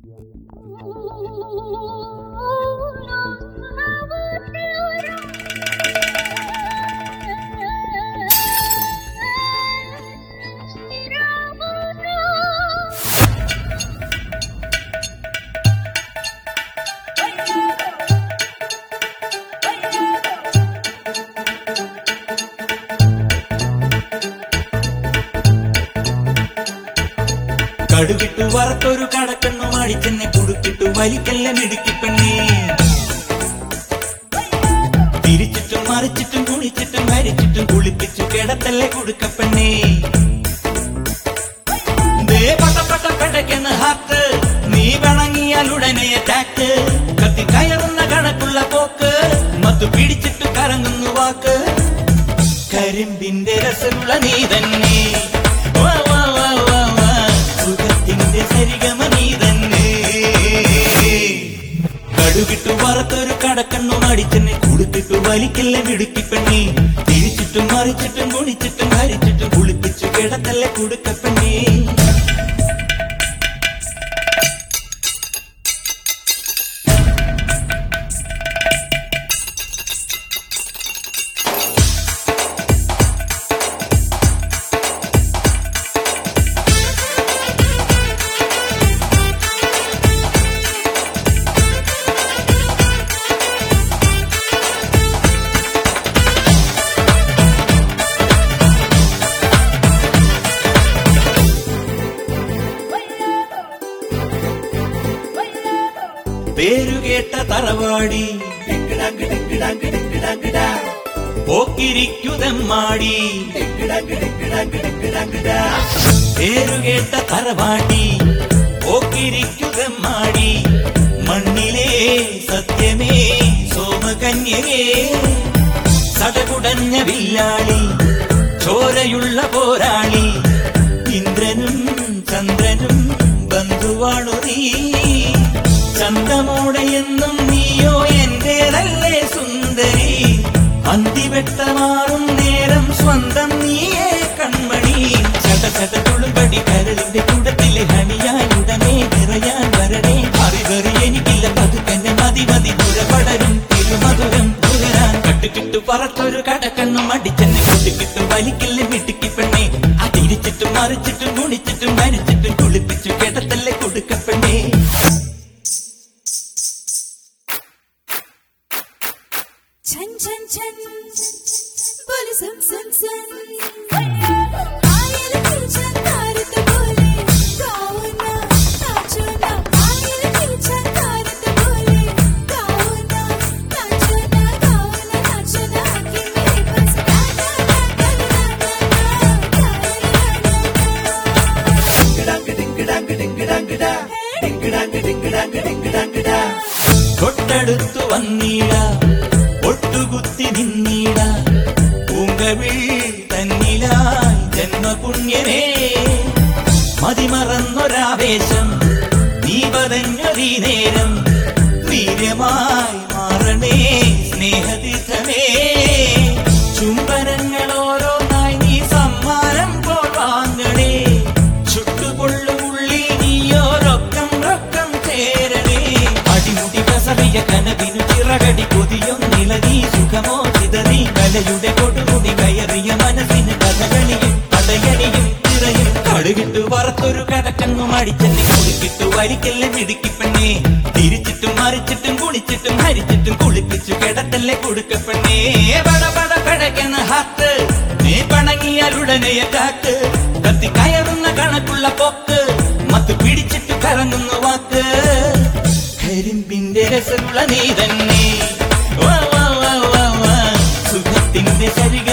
കടുകിട്ടു വറുത്തൊരു കടക്കണ്ണു മടിച്ചെന്നെ കുടുക്കിട്ടു വലിക്കല്ല മിടുക്കിപ്പെണ്ണേ തിരിച്ചിട്ടും മറിച്ചിട്ടും കുളിച്ചിട്ടും ഭരിച്ചിട്ടും കുളിപ്പിച്ചു കിടത്തല്ലേ കുടുക്കപ്പെണ്ണേ ദേ പട്ട പട്ട പടയ്ക്കുന്ന ഹാത്ത് നീ വണങ്ങിയാൽ ഉടനെ അറ്റാക്ക് കത്തി കയറുന്ന കണക്കുള്ള പോക്ക് മത്തു പിടിച്ചിട്ട് കറങ്ങുന്നു വാക്ക് കരിമ്പിന്റെ രസമുള്ള നീ തന്നെ വാ, വാ, വാ, വാ, വാ. സുഖത്തിന്റെ സരിഗമ നീ തന്നെ കടുകിട്ടു വറുത്തൊരു കടക്കണ്ണു മടിച്ചെന്നെ കുളിപ്പിട്ടു വലിക്കല്ല മിടുക്കിപ്പെണ്ണേ തിരിച്ചിട്ടും മറിച്ചിട്ടും കുണിച്ചിട്ടും ഹരിച്ചിട്ടും കുളിപ്പിച്ചു കിടത്തല്ലേ കുടുക്കപ്പെണ്ണേ പേരുകേട്ട തറവാടി പോക്കിരിക്കുതമ്മാടി പേരുകേട്ട തറവാടി പോക്കിരിക്കുതമ്മാടി മണ്ണിലെ സത്യമേ സോമകന്യകേ സടകുടഞ്ഞ വില്ലാളി ചോരയുള്ള പോരാളി ഇന്ദ്രനും ചന്ദ്രനും ബന്ധുവാണു നീ ചന്തമോടെ എന്നും നീയോ എന്റേതല്ലേ സുന്ദരി അന്തിവെട്ടമാറും നേരം സ്വന്തം നീയേ കൺമണി ചട ചട തുളുമ്പടി കരളിന്റെ കൂടത്തിലെ ഹണിയായി ഉടനെ നിറയാൻ വരണേ അറിവറി എനിക്കില്ല പതുക്കന്നെ മതി മതി പുഴപടരും തിരുമധുരം പുലരാൻ കട്ടുകിട്ടു പറത്തൊരു കടക്കണ്ണും അടിച്ചെന്നെ കൊട്ടിക്കിട്ടു വലിക്കില്ല മിടുക്കി പെണ്ണേ അതിരിച്ചിട്ടും മറിച്ചിട്ടും കുണിച്ചിട്ടും മരിച്ചിട്ടും കുളിപ്പിച്ചു കിടത്തല്ലേ കൊടുക്കപ്പെണ്ണേ छन छन छन बोले सुन सुन सुन आयल पीछा तारत बोले गाओ ना नाचो ना आयल पीछा तारत बोले गाओ ना नाचो ना गाओ ना नाचो ना आके मेरे पास गाना ना തൊട്ടടുത്തു വന്നീട ഒട്ടുകുത്തി നിന്നീട പൂങ്കവിൾ തന്നിലായി ജന്മപുണ്യമേ മതിമറന്നൊരാവേശം നീ പതഞ്ഞൊരീ നേരം വീര്യമായി മാറണേ സ്നേഹതീർത്ഥമേ ചുംബനങ്ങൾ ഓരോന്നായി നീ സമ്മാനം പോൽ വാങ്ങണേ ചുട്ടുകൊള്ളുമുള്ളി നീയോരൊക്കം റൊക്കം ചേരണേ അടിമുടി കസറിയ കനവിനു ചിറകടി കൊതിയും നിലകി സുഖമോ ചിതറി കലയുടെ കൊടുമുടി കയറിയ മനസ്സിന് കഥകളിയും പടയണിയും തിറയും കടുകിട്ടു വറുത്തൊരു കടക്കണ്ണു മടിച്ചെന്നെ കുളിക്കിട്ടു വരിക്കല്ലേ മിടുക്കിപ്പെണ്ണേ തിരിച്ചിട്ടും മറിച്ചിട്ടും കുളിച്ചിട്ടും ഹരിച്ചിട്ടും കുളിപ്പിച്ചു കിടത്തല്ലേ കൊടുക്കപ്പെണ്ണേ പട പട പടയ്ക്കുന്ന ഹാത്ത് നീ പണങ്ങിയാൽ ഉടനെ കാത്ത് കത്തി കയറുന്ന കണക്കുള്ള പൊക്ക് മത്ത് പിടിച്ചിട്ട് കറങ്ങുന്നു വാക്ക് കരിമ്പിന്റെ രസമുള്ള നീ തന്നെ വാ വാ വാ വാ വാ സുഖത്തിന്റെ ശരിക